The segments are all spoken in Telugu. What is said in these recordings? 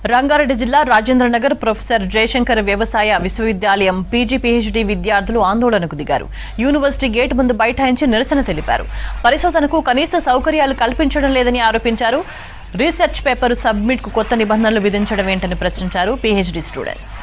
రంగారెడ్డి జిల్లా రాజేంద్రనగర్ ప్రొఫెసర్ జయశంకర్ వ్యవసాయ విశ్వవిద్యాలయం పీజీ పీహెచ్డీ విద్యార్థులు ఆందోళనకు దిగారు యూనివర్సిటీ గేట్ ముందు బైఠాయించి నిరసన తెలిపారు పరిశోధనకు కనీస సౌకర్యాలు కల్పించడం లేదని ఆరోపించారు రీసెర్చ్ పేపర్ సబ్మిట్ కు కొత్త నిబంధనలు విధించడం ఏంటని ప్రశ్నించారు పీహెచ్డీ స్టూడెంట్స్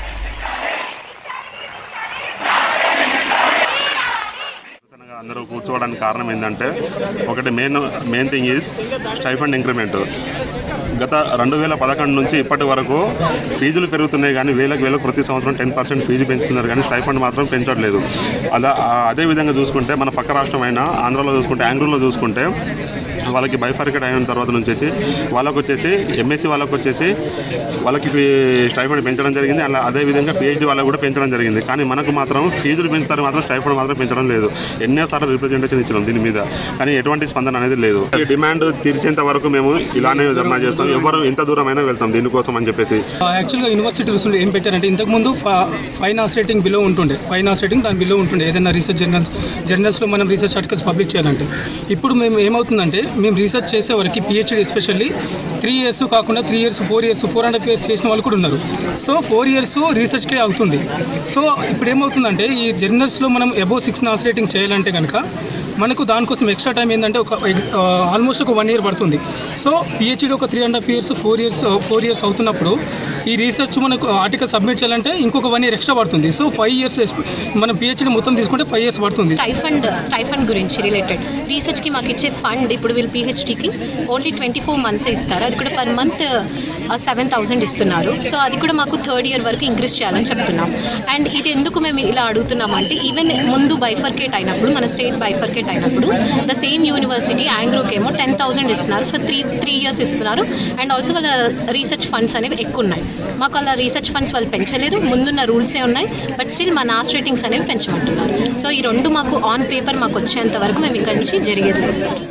నిరసనగా అందరూ కూర్చోవడానికి కారణం ఏంటంటే ఒకటి main main thing is stipend increment గత రెండు వేల పదకొండు నుంచి ఇప్పటి వరకు ఫీజులు పెరుగుతున్నాయి కానీ వేలకు వేలకు ప్రతి సంవత్సరం టెన్ పర్సెంట్ ఫీజు పెంచుతున్నారు కానీ స్టైఫండ్ మాత్రం పెంచట్లేదు అలా ఆ- అదే విధంగా చూసుకుంటే మన పక్క రాష్ట్రమైన ఆంధ్రలో చూసుకుంటే యాంగ్రూలో చూసుకుంటే వాళ్ళకి బైఫర్కెట్ అయిన తర్వాత నుంచి వచ్చి వాళ్ళకు వచ్చేసి ఎంఎస్సి వాళ్ళకు వచ్చేసి వాళ్ళకి స్టైఫండ్ పెంచడం జరిగింది అలా అదే విధంగా పిహెచ్డి వాళ్ళకు కూడా పెంచడం జరిగింది కానీ మనకు మాత్రం ఫీజులు పెంచుతారు మాత్రం స్టైఫండ్ మాత్రం పెంచడం లేదు ఎన్నోసార్లు రిప్రజెంటేషన్ ఇచ్చినాం దీని మీద కానీ ఎటువంటి స్పందన అనేది లేదు ఈ డిమాండ్ తీర్చేంత వరకు మేము ఇలానే ధర్నా చేస్తాం ఎవరు ఎంత దూరమైనా వెళ్తాం దీనికోసం అని చెప్పేసి యాక్చువల్గా యూనివర్సిటీ రూల్స్ ఏం పెట్టారంటే ఇంతకుముందు ఫైవ్ నాస్ రేటింగ్ బిలో ఉంటుండే ఫైవ్ నాస్ రేటింగ్ దాని బిలో ఉంటుండే ఏదైనా రీసెర్చ్ జర్నల్స్ జర్నల్స్లో మనం రీసెర్చ్ ఆర్టికల్స్ పబ్లిష్ చేయాలంటే ఇప్పుడు మేము ఏమవుతుందంటే మేము రీసెర్చ్ చేసే వరకు పిహెచ్డీ ఎస్పెషల్లీ త్రీ ఇయర్స్ కాకుండా three years four years four and half years చేసిన వాళ్ళు కూడా ఉన్నారు సో ఫోర్ ఇయర్స్ రీసెర్చ్కే అవుతుంది సో ఇప్పుడు ఏమవుతుందంటే ఈ జర్నల్స్లో మనం అబోవ్ సిక్స్ నాస్ రేటింగ్ చేయాలంటే కనుక మనకు దానికోసం ఎక్స్ట్రా టైం ఏంటంటే ఒక ఆల్మోస్ట్ ఒక వన్ ఇయర్ పడుతుంది సో పిహెచ్డీ ఒక three and half years four years four years అవుతున్నప్పుడు ఈ రీసెర్చ్ మనకు ఆర్టికల్ సబ్మిట్ చేయాలంటే ఇంకొక వన్ ఇయర్ ఎక్స్ట్రా పడుతుంది సో ఫైవ్ ఇయర్స్ మనం పిహెచ్డీ మొత్తం తీసుకుంటే ఫైవ్ ఇయర్స్ పడుతుంది స్టైఫండ్ స్టైఫండ్ గురించి రిలేటెడ్ రీసెర్చ్కి మాకు ఇచ్చే ఫండ్ ఇప్పుడు వీళ్ళు పిహెచ్డీకి ఓన్లీ ట్వంటీ ఫోర్ మంత్స్ ఇస్తారు అది కూడా పర్ మంత్ సెవెన్ థౌసండ్ ఇస్తున్నారు సో అది కూడా మాకు థర్డ్ ఇయర్ వరకు ఇంక్రీజ్ చేయాలని చెప్తున్నాం అండ్ ఇది ఎందుకు మేము ఇలా అడుగుతున్నాం అంటే ఈవెన్ ముందు బైఫర్కేట్ అయినప్పుడు మన స్టేట్ బైఫర్కేట్ అయినప్పుడు ద సేమ్ యూనివర్సిటీ యాంగ్రోకి ఏమో టెన్ థౌసండ్ ఇస్తున్నారు ఫర్ త్రీ త్రీ ఇయర్స్ ఇస్తున్నారు అండ్ ఆల్సో వాళ్ళ రీసెర్చ్ ఫండ్స్ అనేవి ఎక్కువ ఉన్నాయి మాకు అలా రీసెర్చ్ ఫండ్స్ వాళ్ళు పెంచలేదు ముందున్న రూల్సే ఉన్నాయి బట్ స్టిల్ మా నాస్ రేటింగ్స్ అనేవి పెంచమంటున్నారు సో ఈ రెండు మాకు ఆన్ పేపర్ మాకు వచ్చేంత వరకు మేము ఇక్కడి నుంచి జరిగేది లేదు సార్